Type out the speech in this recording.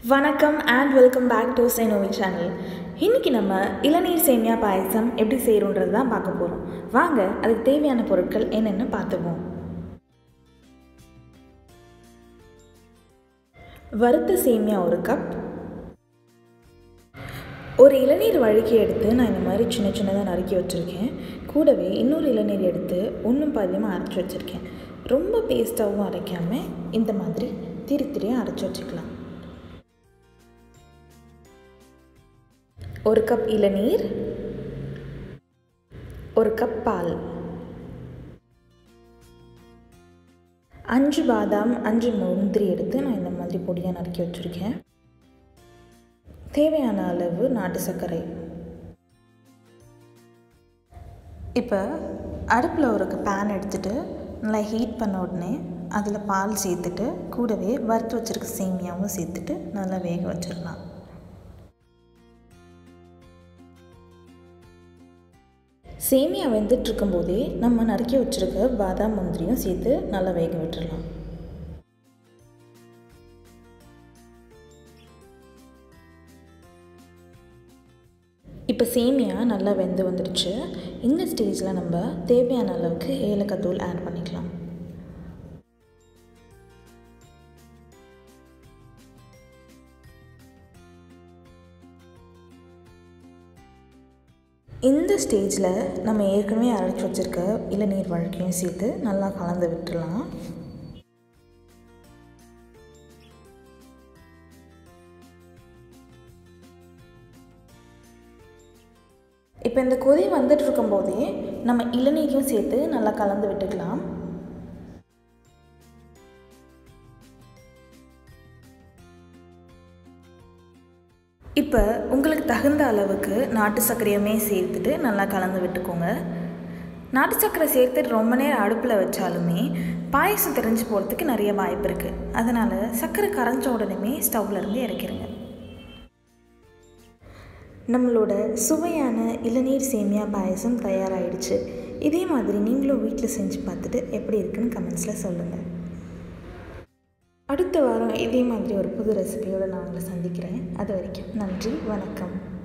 வணக்கம் and welcome back to சைனோவி channel இன்றைக்கி நம்ம இளநீர் சேமியா பாயசம் எப்படி செய்கிறோன்றது தான் பார்க்க போகிறோம் வாங்க அதுக்கு தேவையான பொருட்கள் என்னென்னு பார்த்துப்போம் வறுத்த சேமியா ஒரு கப் ஒரு இளநீர் வழுக்கி எடுத்து நான் இந்த மாதிரி சின்ன சின்னதாக நறுக்கி வச்சுருக்கேன் கூடவே இன்னொரு இளநீர் எடுத்து ஒன்றும் பாதியமாக அரைச்சி வச்சுருக்கேன் ரொம்ப பேஸ்ட்டாகவும் அரைக்காமல் இந்த மாதிரி திரி திரியாக அரைச்சி வச்சுக்கலாம் ஒரு கப் இளநீர் ஒரு கப் பால் அஞ்சு பாதாம் அஞ்சு முந்திரி எடுத்து நான் இந்த மாதிரி பொடியாக நறுக்கி வச்சுருக்கேன் தேவையான அளவு நாட்டு சர்க்கரை இப்போ அடுப்பில் ஒரு பேன் எடுத்துகிட்டு நல்லா ஹீட் பண்ண உடனே அதில் பால் சேர்த்துட்டு கூடவே வறுத்து வச்சுருக்க சேமியாவும் சேர்த்துட்டு நல்லா வேக வச்சிடலாம் சேமியா வெந்துட்டு இருக்கும்போதே நம்ம நறுக்கி வச்சுருக்க பாதாம் முந்திரியும் சேர்த்து நல்லா வேக விட்டுடலாம் இப்போ சேமியா நல்லா வெந்து வந்துடுச்சு இந்த ஸ்டேஜில் நம்ம தேவையான அளவுக்கு ஏலக்காய் தூள் ஆட் பண்ணிக்கலாம் இந்த ஸ்டேஜில் நம்ம ஏற்கனவே அரைச்சி வச்சுருக்க இளநீர் வழக்கையும் சேர்த்து நல்லா கலந்து விட்டுடலாம் இப்போ இந்த கொதி வந்துட்டு இருக்கும்போதே நம்ம இளநீரையும் சேர்த்து நல்லா கலந்து விட்டுக்கலாம் இப்போ உங்களுக்கு தகுந்த அளவுக்கு நாட்டு சர்க்கரையுமே சேர்த்துட்டு நல்லா கலந்து விட்டுக்கோங்க நாட்டு சர்க்கரை சேர்த்துட்டு ரொம்ப நேரம் அடுப்பில் வச்சாலுமே பாயசம் தெரிஞ்சு போகிறதுக்கு நிறைய வாய்ப்பு இருக்குது அதனால் சர்க்கரை கரைஞ்ச உடனே ஸ்டவ்லேருந்து இறக்கிடுங்க நம்மளோட சுவையான இளநீர் சேமியா பாயசம் தயாராகிடுச்சு இதே மாதிரி நீங்களும் வீட்டில் செஞ்சு பார்த்துட்டு எப்படி இருக்குன்னு கமெண்ட்ஸில் சொல்லுங்கள் அடுத்த வாரம் இதே மாதிரி ஒரு புது ரெசிபியோடு நான் உங்களை சந்திக்கிறேன் அது வரைக்கும் நன்றி வணக்கம்